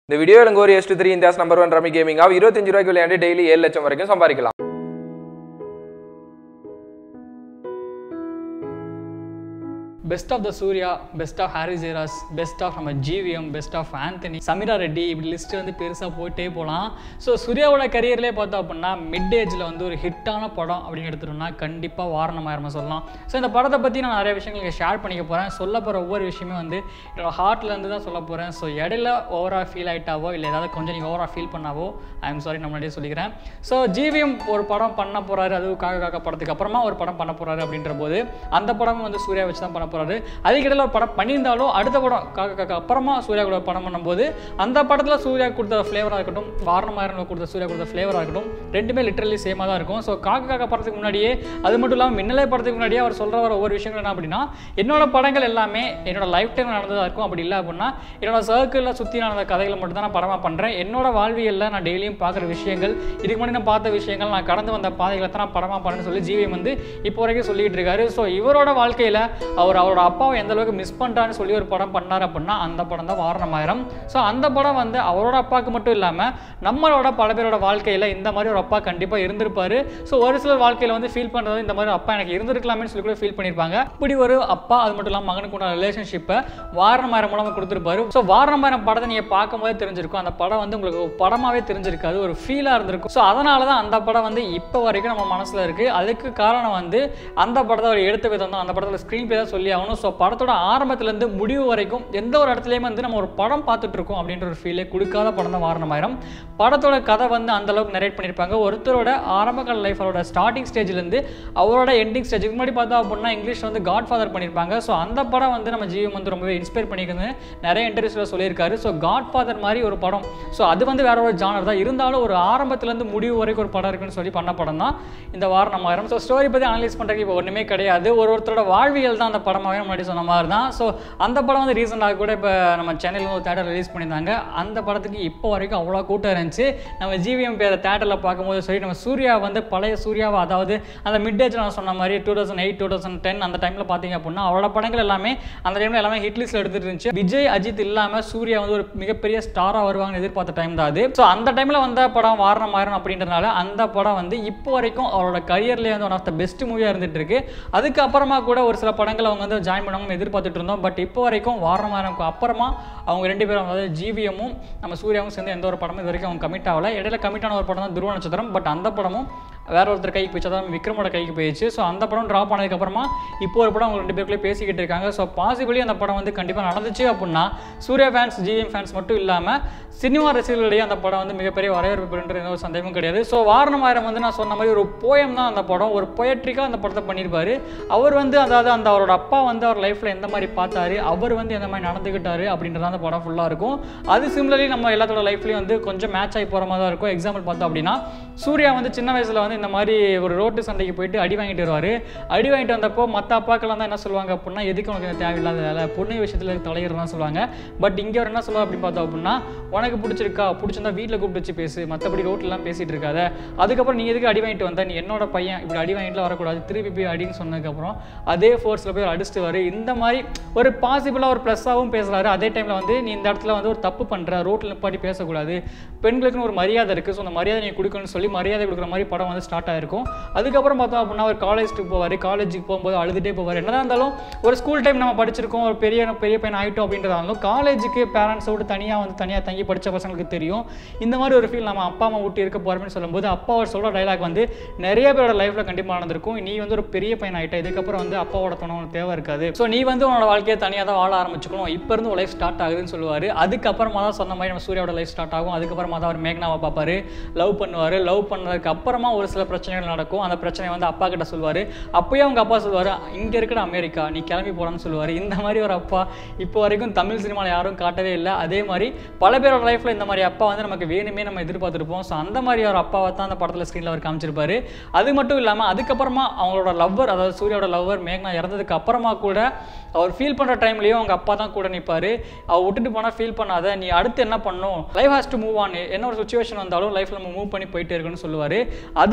இந்த வீடியோ எனக்கு ஒரு எஸ்ட் three India's number one rummy கேமிங்காக இருபத்தஞ்சு ரூபாய்க்கு விளையாண்டு டெய்லி ஏழு லட்சம் வரைக்கும் சம்பாதிக்கலாம் best of the Surya best of Harry ஜெராஸ் best of நம்ம GVM best of Anthony Sameera Reddy இப்படி லிஸ்ட் வந்து பெருசாக போயிட்டே போகலாம் ஸோ சூர்யாவோட கரியர்லேயே பார்த்தோம் அப்படின்னா மிட் ஏஜில் வந்து ஒரு ஹிட்டான படம் அப்படின்னு எடுத்துட்டோம்னா கண்டிப்பாக வாரணமாயிரமா சொல்லலாம் ஸோ இந்த படத்தை பற்றி நான் நிறைய விஷயங்கள் ஷேர் பண்ணிக்க போகிறேன் சொல்ல போகிற ஒவ்வொரு விஷயமே வந்து என்னோட ஹார்ட்லேருந்து தான் சொல்ல போகிறேன் ஸோ இடையில ஓவராக ஃபீல் ஆகிட்டாவோ இல்லை ஏதாவது கொஞ்சம் நீங்கள் ஓவராக ஃபீல் பண்ணாவோ ஐ எம் சாரி நான் முன்னாடியே சொல்லிக்கிறேன் ஸோ ஜிவிஎம் ஒரு படம் பண்ண போகிறாரு அதுவும் காக்க காக்க படத்துக்கு அப்புறமா ஒரு படம் பண்ண போகிறாரு அப்படின்ற போது அந்த படமும் வந்து சூர்யா வச்சு தான் பண்ண போகிறாரு அதுக்கிடையில் ஒரு படம் பண்ணியிருந்தாலும் அடுத்த படம் காக்க காக்க அப்புறமா சூர்யா கூட படம் பண்ணும்போது அந்த படத்தில் சூர்யா கொடுத்த ஃப்ளேவராக இருக்கட்டும் வாரணமாயிரம் கொடுத்த சூர்யா கொடுத்த ஃப்ளேவராக இருக்கட்டும் ரெண்டுமே லிட்டரலி சேமாக தான் இருக்கும் ஸோ காக்க காக்க படத்துக்கு முன்னாடியே அது மட்டும் இல்லாமல் மின்னலே படத்துக்கு முன்னாடியே அவர் சொல்கிற வர ஒவ்வொரு விஷயங்கள் என்ன அப்படின்னா என்னோட படங்கள் எல்லாமே என்னோட லைஃப் டைம் நடந்ததாக இருக்கும் அப்படி இல்லை அப்படின்னா என்னோட சர்க்கிளில் சுற்றி நடந்த கதைகளை மட்டும் தான் நான் படமாக பண்ணுறேன் என்னோட வாழ்வியலில் நான் டெய்லியும் பார்க்குற விஷயங்கள் இதுக்கு முன்னாடி நான் பார்த்த விஷயங்கள் நான் கடந்து வந்த பாதைகளை தான் நான் படமாக பண்ணேன்னு சொல்லி ஜிவிஎம் வந்து இப்போ வரைக்கும் சொல்லிட்டு இருக்காரு ஸோ இவரோட வாழ்க்கையில் அவர் அவரோட அப்பாவை எந்த அளவுக்கு மிஸ் பண்ணுறான்னு சொல்லி ஒரு படம் பண்ணார் அப்படின்னா அந்த படம் தான் வாரணமாயிரம் ஸோ அந்த படம் வந்து அவரோட அப்பாவுக்கு மட்டும் இல்லாமல் நம்மளோட பல பேரோட வாழ்க்கையில் இந்த மாதிரி ஒரு அப்பா கண்டிப்பாக இருந்திருப்பாரு ஸோ ஒரு சிலர் வாழ்க்கையில் வந்து ஃபீல் பண்ணுறது இந்த மாதிரி அப்பா எனக்கு இருந்திருக்கலாமே சொல்லி கூட ஃபீல் பண்ணியிருப்பாங்க இப்படி ஒரு அப்பா அது மட்டும் இல்லாமல் மகனுக்கு உண்டான ரிலேஷன்ஷிப்பை வாரணமாயிரம் மூலமாக கொடுத்துருப்பாரு ஸோ வாரணமாயிரம் படத்தை நீங்கள் பார்க்கும்போது தெரிஞ்சிருக்கும் அந்த படம் வந்து உங்களுக்கு ஒரு படமாகவே தெரிஞ்சிருக்காது ஒரு ஃபீலாக இருந்திருக்கும் ஸோ அதனால தான் அந்த படம் வந்து இப்போ வரைக்கும் நம்ம மனசில் இருக்குது அதுக்கு காரணம் வந்து அந்த படத்தை ஒரு எடுத்த விதம் தான் அந்த படத்தில் ஸ்க்ரீன் பிளே தான் சொல்லி ஆகணும் ஸோ படத்தோட ஆரம்பத்துலேருந்து முடிவு வரைக்கும் எந்த ஒரு இடத்துலையுமே வந்து நம்ம ஒரு படம் பார்த்துட்டு இருக்கோம் அப்படின்ற ஒரு ஃபீலே கொடுக்காத படம் தான் வாரணமாயிரம் படத்தோட கதை வந்து அந்த அளவுக்கு நரேட் பண்ணியிருப்பாங்க ஒருத்தரோட ஆரம்ப கால லைஃப் அவரோட ஸ்டார்டிங் ஸ்டேஜ்லேருந்து அவரோட எண்டிங் ஸ்டேஜுக்கு முன்னாடி பார்த்தா அப்படின்னா இங்கிலீஷ் வந்து காட் ஃபாதர் பண்ணியிருப்பாங்க ஸோ அந்த படம் வந்து நம்ம ஜீவம் வந்து ரொம்பவே இன்ஸ்பயர் பண்ணிக்கிறது நிறைய இன்டர்வியூஸில் சொல்லியிருக்காரு ஸோ காட் ஃபாதர் மாதிரி ஒரு படம் ஸோ அது வந்து வேற ஒரு ஜானர் தான் இருந்தாலும் ஒரு ஆரம்பத்துலேருந்து முடிவு வரைக்கும் ஒரு படம் இருக்குன்னு சொல்லி பண்ண படம் தான் இந்த வாரணமாயிரம் ஸோ ஸ்டோரி பற்றி அனலைஸ் பண்ணுறதுக்கு இப்போ ஒன்றுமே கிடையாது ஒரு ஒருத்தரோட வாழ்வியல் தான் அந்த படமாகவே முன்னாடி சொன்ன மாதிரி தான் ஸோ அந்த படம் வந்து ரீசெண்டாக கூட இப்போ நம்ம சென்னையில் ஒரு தேட்டர் ரிலீஸ் பண்ணியிருந்தாங்க அந்த படத்துக்கு இப்போ வரைக்கும் அவ்வளோ கூட்டம் இருந்துச்சு நம்ம ஜிவிஎம் பேர் தேட்டரில் பார்க்கும்போது சரி நம்ம சூர்யா வந்து பழைய சூர்யாவை அதாவது அந்த மிட் ஏஜ் நான் சொன்ன மாதிரி two thousand eight two thousand ten அந்த டைமில் பார்த்தீங்க அப்படின்னா அவரோட படங்கள் எல்லாமே அந்த டைமில் எல்லாமே ஹிட் லிஸ்ட்டில் எடுத்துட்டு இருந்துச்சு விஜய் அஜித் இல்லாமல் சூர்யா வந்து ஒரு மிகப்பெரிய ஸ்டாராக வருவாங்கன்னு எதிர்பார்த்த டைம் தான் அது ஸோ அந்த டைமில் வந்த படம் வாரணம் ஆயிரம் அப்படின்றனால அந்த படம் வந்து இப்போ வரைக்கும் அவரோட கரியர்லேயே வந்து ஒன் ஆஃப் த பெஸ்ட் மூவியாக இருந்துட்டு இருக்கு அதுக்கப்புறமா கூட ஒரு சில படங்கள் அவங்க வந்து ஜாயின் பண்ணாமல் எதிர்பார்த்துட்டு இருந்தோம் பட் இப்போ வரைக்கும் வாரணம் ஆயிரம்க்கு அப்புறமா அவங்க ரெண்டு பேரும் அதாவது ஜிவிஎம்மும் நம்ம சூர்யாவும் சேர்ந்து எந்த ஒரு படமும் இது வரைக்கும் அவங்க கமிட் ஆகல இடையில கமிட் ஆன ஒரு படம் தான் துருவ நட்சத்திரம் பட் அந்த படமும் வேற ஒருத்தர் கைக்கு போயிடுச்சு அதாவது விக்ரமோட கைக்கு போயிடுச்சு ஸோ அந்த படம் ட்ராப் ஆனதுக்கப்புறமா இப்போ ஒரு படம் அவங்க ரெண்டு பேருக்குள்ளே பேசிக்கிட்டு இருக்காங்க ஸோ பாசிபிளி அந்த படம் வந்து கண்டிப்பாக நடந்துச்சு அப்படின்னா சூர்யா ஃபேன்ஸ் ஜிவிஎம் ஃபேன்ஸ் மட்டும் இல்லாமல் சினிமா ரசிகர்களிடையே அந்த படம் வந்து மிகப்பெரிய வரவேற்பு பெறுன்ற எந்த ஒரு சந்தேகமும் கிடையாது ஸோ வாரணம் ஆயிரம் வந்து நான் சொன்ன மாதிரி ஒரு போயம் தான் அந்த படம் ஒரு பொயட்ரிக்காக அந்த படத்தை பண்ணியிருப்பாரு அவர் வந்து அதாவது அந்த அவரோட அப்பா வந்து அவர் லைஃப்பில் எந்த மாதிரி பார்த்தாரு அவர் வந்து எந்த மாதிரி நடந்துக்கிட்டாரு அப்படின்றது அந்த படம் ஃபுல்லாக இருக்கும் அது சிமிலர்லி நம்ம எல்லாத்தோட லைஃப்லேயும் வந்து கொஞ்சம் மேட்ச் ஆகி போகிற மாதிரி தான் இருக்கும் எக்ஸாம்பிள் பார்த்தோம் அப்படின்னா சூர்யா வந்து சின்ன வயசில் வந்து இந்த மாதிரி ஒரு ரோட்டு சண்டைக்கு போயிட்டு அடி வாங்கிட்டு வருவார் அடி வாங்கிட்டு வந்தப்போ மற்ற அப்பாக்கெல்லாம் தான் என்ன சொல்லுவாங்க அப்படின்னா எதுக்கு உனக்கு இந்த தேவையில்லாத வேலை பொண்ணு விஷயத்தில் தலையிடுறதான் சொல்லுவாங்க பட் இங்கே அவர் என்ன சொல்லுவார் அப்படின்னு பார்த்தோம் அப்படின்னா உனக்கு பிடிச்சிருக்கா பிடிச்சிருந்தா வீட்டில் கூப்பிட்டு வச்சு பேசு மற்றபடி ரோட்லலாம் பேசிகிட்டு இருக்காத அதுக்கப்புறம் நீ எதுக்கு அடி வாங்கிட்டு வந்த நீ என்னோட பையன் இப்படி அடி வாங்கிட்டு வரக்கூடாது திருப்பி போய் அடின்னு சொன்னதுக்கப்புறம் அதே ஃபோர்ஸில் போய் அடிச்சுட்டு வரு இந்த மாதிரி ஒரு பாசிபிளாக ஒரு ப்ளஸ்ஸாகவும் பேசுகிறாரு அதே டைமில் வந்து நீ இந்த இடத்துல வந்து ஒரு தப்பு பண்ணுற ரோட்டில் நிப்பாட்டி பேசக்கூடாது பெண்களுக்குன்னு ஒரு மரியாதை இருக்குது ஸோ அந்த மரியாதை நீ கொடுக்கணும்னு சொல்லி மரியாதை கொடுக்குற மாதிரி படம் வந்து ஸ்டார்ட் ஆயிருக்கும் அதுக்கப்புறம் பார்த்தோம் அப்படின்னா அவர் காலேஜுக்கு போவார் காலேஜுக்கு போகும்போது அழுதுகிட்டே போவார் என்னதான் இருந்தாலும் ஒரு ஸ்கூல் டைம் நம்ம படிச்சிருக்கோம் ஒரு பெரிய பெரிய பையன் ஆகிட்டோம் அப்படின்றதாலும் காலேஜுக்கு பேரண்ட்ஸோடு தனியாக வந்து தனியாக தங்கி படித்த பசங்களுக்கு தெரியும் இந்த மாதிரி ஒரு ஃபீல் நம்ம அப்பா அம்மா விட்டு இருக்க போகிறோம்னு சொல்லும்போது அப்பா அவர் சொல்கிற டைலாக் வந்து நிறைய பேரோட லைஃப்பில் கண்டிப்பாக நடந்திருக்கும் நீ வந்து ஒரு பெரிய பையன் ஆகிட்ட இதுக்கப்புறம் வந்து அப்பாவோட துணை உனக்கு தேவை இருக்காது ஸோ நீ வந்து உன்னோட வாழ்க்கையை தனியாக தான் வாழ ஆரம்பிச்சுக்கணும் இப்போ இருந்து லைஃப் ஸ்டார்ட் ஆகுதுன்னு சொல்லுவார் அதுக்கப்புறமா தான் சொன்ன மாதிரி நம்ம சூர்யாவோட லைஃப் ஸ்டார்ட் ஆகும் அதுக்கப்புறமா தான் அவர் மேக்னாவை பார்ப்பாரு லவ் பண்ணுவார் லவ் பண்ணதுக்கு அப்புறமா ஒரு சில பிரச்சனைகள் நடக்கும் அந்த பிரச்சனை வந்து அப்பா கிட்ட சொல்லுவார் அப்பயே அவங்க அப்பா சொல்லுவார் இங்கே இருக்கிற அமெரிக்கா நீ கிளம்பி போகிறான்னு சொல்லுவார் இந்த மாதிரி ஒரு அப்பா இப்போ வரைக்கும் தமிழ் சினிமாவில் யாரும் காட்டவே இல்லை அதே மாதிரி பல பேரோட லைஃப்பில் இந்த மாதிரி அப்பா வந்து நமக்கு வேணுமே நம்ம எதிர்பார்த்துருப்போம் ஸோ அந்த மாதிரி ஒரு அப்பாவை தான் அந்த படத்தில் ஸ்க்ரீனில் அவர் காமிச்சிருப்பாரு அது மட்டும் இல்லாமல் அதுக்கப்புறமா அவங்களோட லவ்வர் அதாவது சூர்யாவோட லவ்வர் மேக்னா இறந்ததுக்கு அப்புறமா கூட அவர் ஃபீல் பண்ணுற டைம்லேயும் அவங்க அப்பா தான் கூட நிற்பார் அவர் விட்டுட்டு போனால் ஃபீல் பண்ணாத நீ அடுத்து என்ன பண்ணும் life has to move on என்ன ஒரு சுச்சுவேஷன் வந்தாலும் லைஃப்பில் நம்ம மூவ் பண்ணி போயிட்டே இருக்கணும்னு சொல்லுவார் அது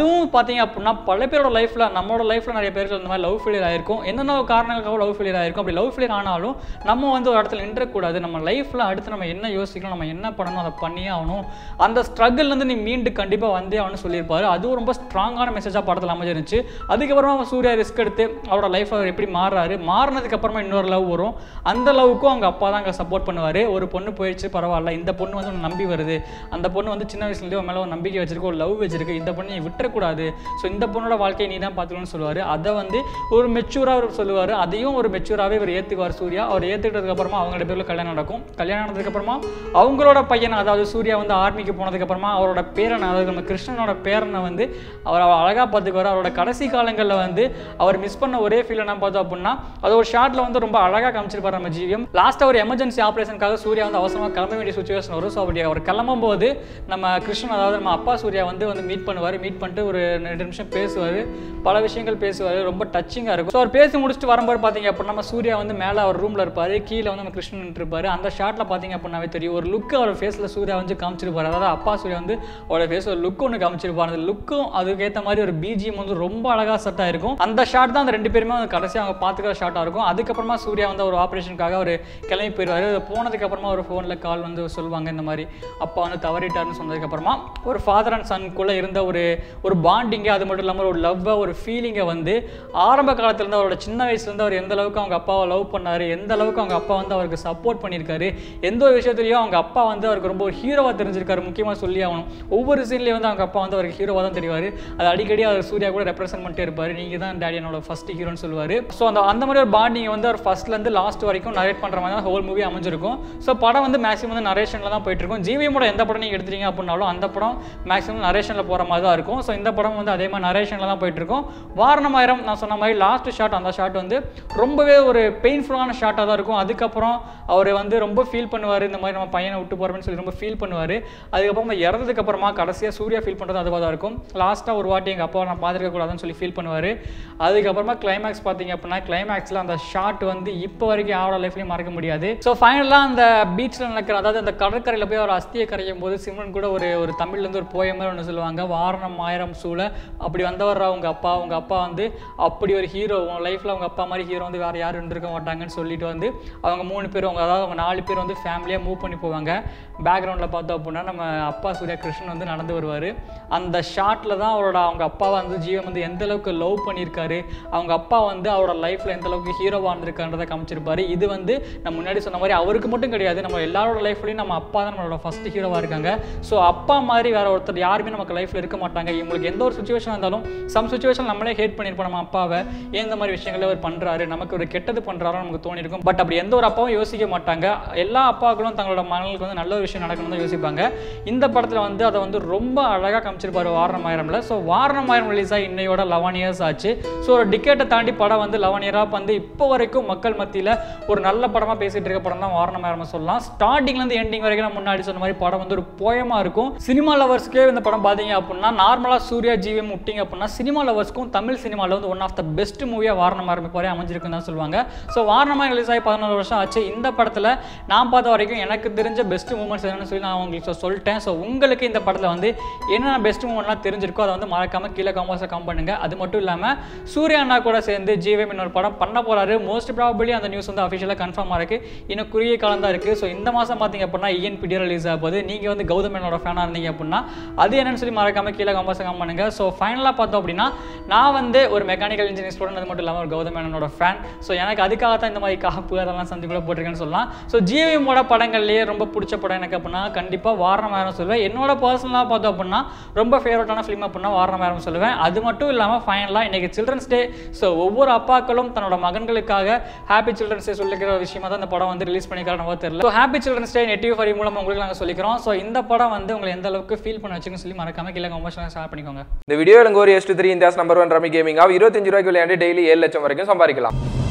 அதுவும் பார்த்தீங்க அப்படின்னா பல பேரோட லைஃப்பில் நம்மளோட லைஃப்பில் நிறைய பேருக்கு இந்த மாதிரி லவ் ஃபெயிலியர் ஆயிருக்கும் என்னென்ன காரணங்களுக்காக லவ் ஃபெயிலியர் ஆயிருக்கும் அப்படி லவ் ஃபெயிலியர் ஆனாலும் நம்ம வந்து ஒரு இடத்துல நின்றக்கூடாது நம்ம லைஃப்பில் அடுத்து நம்ம என்ன யோசிக்கணும் நம்ம என்ன பண்ணணும் அதை பண்ணியே ஆகணும் அந்த ஸ்ட்ரகிள்லேருந்து நீ மீண்டு கண்டிப்பாக வந்தே ஆகணும்னு சொல்லியிருப்பாரு அதுவும் ரொம்ப ஸ்ட்ராங்கான மெசேஜாக படத்தில் அமைஞ்சிருந்துச்சு அதுக்கப்புறமா அவன் சூர்யா ரிஸ்க் எடுத்து அவரோட லைஃப் அவர் எப்படி மாறுறாரு மாறினதுக்கு அப்புறமா இன்னொரு லவ் வரும் அந்த லவ்வுக்கும் அவங்க அப்பா தான் அங்கே சப்போர்ட் பண்ணுவார் ஒரு பொண்ணு போயிடுச்சு பரவாயில்ல இந்த பொண்ணு வந்து உன்னை நம்பி வருது அந்த பொண்ணு வந்து சின்ன வயசுலேயே உன் மேலே ஒரு நம்பிக்கை வச்சிருக்கு ஒரு லவ் வச்சிருக்கு இந்த பொண்ணு நீ விட்டுறக்கூடாது ஸோ இந்த பொண்ணோட வாழ்க்கையை நீ தான் பார்த்துக்கணும்னு சொல்லுவார் அதை வந்து ஒரு மெச்சூராக அவர் சொல்லுவார் அதையும் ஒரு மெச்சூராகவே இவர் ஏற்றுக்குவார் சூர்யா அவர் ஏற்றுக்கிட்டதுக்கு அப்புறமா அவங்க பேரில் கல்யாணம் நடக்கும் கல்யாணம் ஆனதுக்கு அப்புறமா அவங்களோட பையன் அதாவது சூர்யா வந்து ஆர்மிக்கு போனதுக்கு அப்புறமா அவரோட பேரனை அதாவது நம்ம கிருஷ்ணனோட பேரனை வந்து அவர் அழகாக பார்த்துக்குவார் அவரோட கடைசி காலங்களில் வந்து அவர் மிஸ் பண்ண ஒரே ஃபீல் என்ன பார்த்தோம் அப்படின்னா அது ஒரு ஷார்ட்டில் வந்து ரொம்ப அழகாக காமிச்சிருப்பார் நம்ம ஜீவியம் லாஸ்ட்டாக ஒரு எமர்ஜென்சி ஆப்ரேஷனுக்காக சூர்யா வந்து அவசரமாக கிளம்ப வேண்டிய சுச்சுவேஷன் வரும் ஸோ அப்படி அவர் கிளம்பும் போது நம்ம கிருஷ்ணன் அதாவது நம்ம அப்பா சூர்யா வந்து வந்து மீட் பண்ணுவார் மீட் பண்ணிட்டு ஒரு ரெண்டு நிமிஷம் பேசுவார் பல விஷயங்கள் பேசுவார் ரொம்ப டச்சிங்காக இருக்கும் ஸோ அவர் பேசி முடிச்சுட்டு வரும்போது பார்த்தீங்க அப்படின்னா நம்ம சூர்யா வந்து மேலே அவர் ரூமில் இருப்பார் கீழே வந்து நம்ம கிருஷ்ணன் இருப்பார் அந்த ஷாட்டில் பார்த்தீங்க அப்படின்னாவே தெரியும் ஒரு லுக் அவர் ஃபேஸில் சூர்யா வந்து காமிச்சிருப்பார் அதாவது அப்பா சூர்யா வந்து அவரோட ஃபேஸ் ஒரு லுக் ஒன்று காமிச்சிருப்பார் அந்த லுக்கும் அதுக்கேற்ற மாதிரி ஒரு பிஜிஎம் வந்து ரொம்ப அழகாக செட் ஆயிருக்கும் அந்த ஷாட் தான் அந்த ரெண்டு பேருமே வந்து கடைசியாக அவங்க பார்த்துக்கிற ஷாட்டாக இருக்கும் அதுக்கப்புறமா சூர்யா வந்து ஒரு ஆப்ரேஷனுக்காக ஒரு கிளம்பி போயிடுவார் போனதுக்கு அப்புறமா ஒரு ஃபோனில் கால் வந்து சொல்லுவாங்க இந்த மாதிரி அப்பா வந்து தவறிட்டாருன்னு சொன்னதுக்கப்புறமா ஒரு ஃபாதர் அண்ட் சன்குள்ளே இருந்த ஒரு ஒரு பாண்டிங்கை அது மட்டும் இல்லாமல் ஒரு லவ்வை ஒரு ஃபீலிங்கை வந்து ஆரம்ப காலத்துலேருந்து அவரோட சின்ன வயசுலேருந்து அவர் எந்த அளவுக்கு அவங்க அப்பாவை லவ் பண்ணார் எந்த அளவுக்கு அவங்க அப்பா வந்து அவருக்கு சப்போர்ட் பண்ணியிருக்காரு எந்த ஒரு விஷயத்துலையும் அவங்க அப்பா வந்து அவருக்கு ரொம்ப ஒரு ஹீரோவாக தெரிஞ்சிருக்காரு முக்கியமாக சொல்லி ஆகணும் ஒவ்வொரு சீன்லேயும் வந்து அவங்க அப்பா வந்து அவருக்கு ஹீரோவாக தான் தெரிவார் அது அடிக்கடி அவர் சூர்யா கூட ரெப்ரசென்ட் பண்ணிட்டே இருப்பார் நீங்கள் தான் டேடி என்னோட ஃபர்ஸ்ட் ஹீரோன்னு சொல்லுவார் ஸோ அந்த அந்த மாதிரி ஒரு பாண்டிங் வந்து அவர் ஃபர்ஸ்ட்லேருந்து லாஸ்ட் வரைக்கும் நரேட் பண்ணுற மாதிரி தான் ஹோல் மூவி அமைஞ்சிருக்கும் ஸோ படம் வந்து மேக்ஸிமம் வந்து நரேஷனில் தான் போயிட்டு இருக்கும் ஜிவிஎமோட எந்த படம் நீங்கள் எடுத்துட்டீங்க அப்படின்னாலும் அந்த படம் மேக்ஸிமம் நரேஷனில் போகிற மாதிரி தான் இருக்கும் ஸோ இந்த படம் வந்து அதே மாதிரி நரேஷனில் தான் போயிட்டு இருக்கும் வாரணமாயிரம் நான் சொன்ன மாதிரி லாஸ்ட் ஷாட் அந்த ஷாட் வந்து ரொம்பவே ஒரு பெயின்ஃபுல்லான ஷாட்டாக தான் இருக்கும் அதுக்கப்புறம் அவர் வந்து ரொம்ப ஃபீல் பண்ணுவார் இந்த மாதிரி நம்ம பையனை விட்டு போகிறோம்னு சொல்லி ரொம்ப ஃபீல் பண்ணுவார் அதுக்கப்புறம் இறந்ததுக்கு அப்புறமா கடைசியாக சூர்யா ஃபீல் பண்ணுறது அதுவாக தான் இருக்கும் லாஸ்ட்டாக ஒரு வாட்டி எங்கள் அப்பாவை நான் பார்த்துருக்க கூடாதுன்னு சொல்லி ஃபீல் பண்ணுவார் அதுக்கப்புறமா கிளைமேக்ஸ் பார்த்தீங்க அப்படின்னா கிளைமேக்ஸில் அந்த ஷாட் வந்து இப்போ வரைக்கும் அவரோட லைஃப்லையும் மறக்க முடியாது ஸோ ஃபைனலாக அந்த பீச்சில் நடக்கிற அதாவது அந்த கடற்கரையில் போய் அவர் அஸ்தியை கரையும் போது சிம்ரன் கூட ஒரு ஒரு தமிழ்லேருந்து ஒரு போயம் மாதிரி ஒன்று சொல்லுவாங்க வாரணம் ஆயிரம் சூழ அப்படி வந்தவர் அவங்க அப்பா அவங்க அப்பா வந்து அப்படி ஒரு ஹீரோ உங்க லைஃப்பில் அவங்க அப்பா மாதிரி ஹீரோ வந்து வேறு யாரும் இருந்திருக்க மாட்டாங்கன்னு சொல்லிட்டு வந்து அவங்க மூணு பேர் அவங்க அதாவது அவங்க நாலு பேர் வந்து ஃபேமிலியாக மூவ் பண்ணி போவாங்க பேக்ரவுண்டில் பார்த்தோம் அப்படின்னா நம்ம அப்பா சூர்யா கிருஷ்ணன் வந்து நடந்து வருவார் அந்த ஷாட்டில் தான் அவரோட அவங்க அப்பாவை வந்து ஜீவன் வந்து எந்த அளவுக்கு லவ் பண்ணியிருக்காரு அவங்க அப்பா வந்து அவரோட லைஃப்பில் எந்த அளவுக்கு ஹீரோவாக இருந்திருக்கான்றதை காமிச்சிருப்பாரு இது வந்து நான் முன்னாடி சொன்ன மாதிரி அவருக்கு மட்டும் கிடையாது நம்ம எல்லாரோட லைஃப்லையும் நம்ம அப்பா தான் நம்மளோட ஃபஸ்ட் ஹீரோவாக இருக்காங்க ஸோ அப்பா மாதிரி வேற ஒருத்தர் யாருமே நமக்கு லைஃப்பில் இருக்க மாட்டாங்க இவங்களுக்கு எந்த ஒரு சுச்சுவேஷன் இருந்தாலும் சம் சுச்சுவேஷன் நம்மளே ஹேட் பண்ணியிருப்போம் நம்ம அப்பாவை ஏன் இந்த மாதிரி விஷயங்களை அவர் பண்ணுறாரு நமக்கு ஒரு கெட்டது பண்ணுறாரோ நமக்கு தோணிருக்கும் பட் அப்படி எந்த ஒரு அப்பாவும் யோசிக்க மாட்டாங்க எல்லா அப்பாக்களும் தங்களோட மனங்களுக்கு வந்து நல்ல ஒரு விஷயம் நடக்கணும்னு தான் யோசிப்பாங்க இந்த படத்தில் வந்து அதை வந்து ரொம்ப அழகாக காமிச்சிருப்பாரு வாரணம் ஆயிரம்ல ஸோ வாரணம் ஆயிரம் ரிலீஸ் ஆகி இன்னையோட லெவன் இயர்ஸ் ஆச்சு ஸோ ஒரு டிக்கெட்டை தாண்டி படம் வந்து லெவன் இயராக வந்து இப்போ வரைக்கும் மக்கள் மத்தியில் ஒரு நல்ல படமாக பேசிட்டு இருக்க படம் தான் வாரணம் ஆயிரம் சொல்லலாம் ஸ்டார்டிங்லேருந்து எண்டிங் வரைக்கும் நான் முன்னாடி சொன்ன மாதிரி படம் வந்து ஒரு போயமாக இருக்கும் சினிமா லவர்ஸ்க்கே இந்த படம் பார்த்தீங்க அப்படின்னா நார்மலாக சூர்யா ஜீவியம் விட்டீங்க அப்படின்னா சினிமா லவர்ஸ்க்கும் தமிழ் சினிமாவில் வந்து ஒன் ஆஃப் த பெஸ்ட் மூவியாக வாரணம் ஆயிரம் இப்போ வரையும் அமைஞ்சிருக்குன்னு தான் சொல்லுவாங்க ஸோ வாரணமாக ரிலீஸ் ஆகி பதினோரு வருஷம் ஆச்சு இந்த படத்தில் நான் பார்த்த வரைக்கும் எனக்கு தெரிஞ்ச பெஸ்ட் மூமெண்ட்ஸ் என்னன்னு சொல்லி நான் உங்களுக்கு சொ- சொல்லிட்டேன் ஸோ உங்களுக்கு இந்த படத்தில் வந்து என்னென்ன பெஸ்ட் மூமெண்ட்லாம் தெரிஞ்சிருக்கோ அதை வந்து மறக்காம கீழே காமர்ஸை கம் பண்ணுங்க அது மட்டும் இல்லாமல் சூர்யா அண்ணா கூட சேர்ந்து ஜிவிஎம் இன்னொரு படம் பண்ண போறாரு மோஸ்ட் ப்ராபபிளி அந்த நியூஸ் வந்து அஃபிஷியலாக கன்ஃபார்ம் இருக்கு இன்னும் குறுகிய காலம் தான் இருக்குது ஸோ இந்த மாதம் பார்த்தீங்க அப்படின்னா இஎன் பிடியோ ரிலீஸ் ஆக போகுது நீங்கள் வந்து கௌதம் என்னோட ஃபேனாக இருந்தீங்க அப்படின்னா அது என்னன்னு சொல்லி மறக்காம கீழே காமர்ஸை கம் பண்ணுங்க ஸோ ஃபைனலாக பார்த்தோம் அப்படின்னா நான் வந்து ஒரு மெக்கானிக்கல் இன்ஜினியர் ஸ்டூடெண்ட் அது மட்டும் இல்லாமல் ஒரு கௌதம் மேனனோட ஃபேன் ஸோ எனக்கு அதுக்காக தான் இந்த மாதிரி காப்பு அதெல்லாம் சந்தி கூட போட்டிருக்கேன்னு சொல்லலாம் ஸோ ஜிவிஎம்மோட படங்கள்லேயே ரொம்ப பிடிச்ச படம் எனக்கு அப்படின்னா கண்டிப்பாக வாரணம் ஆயிரம் சொல்லுவேன் என்னோட பர்சனலாக பார்த்தோம் அப்படின்னா ரொம்ப ஃபேவரட்டான ஃபிலிம் அப்படின்னா வாரணம் ஆயிரம் சொல்லுவேன் அது மட்டும் இல்லாமல் ஃபைனலாக இன்னைக்கு சில்ட்ரன்ஸ் டே ஸோ ஒவ்வொரு அப்பாக்களும் தன்னோட மகன்களுக்காக ஹாப்பி சில்ட்ரன்ஸ் டே சொல்லிக்கிற விஷயமா தான் இந்த படம் வந்து ரிலீஸ் பண்ணிக்கிறாங்க தெரியல ஸோ ஹாப்பி சில்ட்ரன்ஸ் டே நெட்டிவ் ஃபரி மூலம் உங்களுக்கு நாங்கள் சொல்லிக்கிறோம் ஸோ இந்த படம் வந்து உங்களை எந்த அளவுக்கு ஃபீல் பண்ண வச்சுன்னு சொல்லி மறக்காம கீழே கமெண்ட்ஸ் ஷேர் பண்ணிக்கோங்க இந்த வீடியோ எனக்கு ஒரு எஸ்ட் three India's number one rummy கேமிங்காக இருபத்தஞ்சு ரூபாய்க்கு விளையாண்டு டெய்லி ஏழு லட்சம் வரைக்கும் சம்பாதிக்கலாம்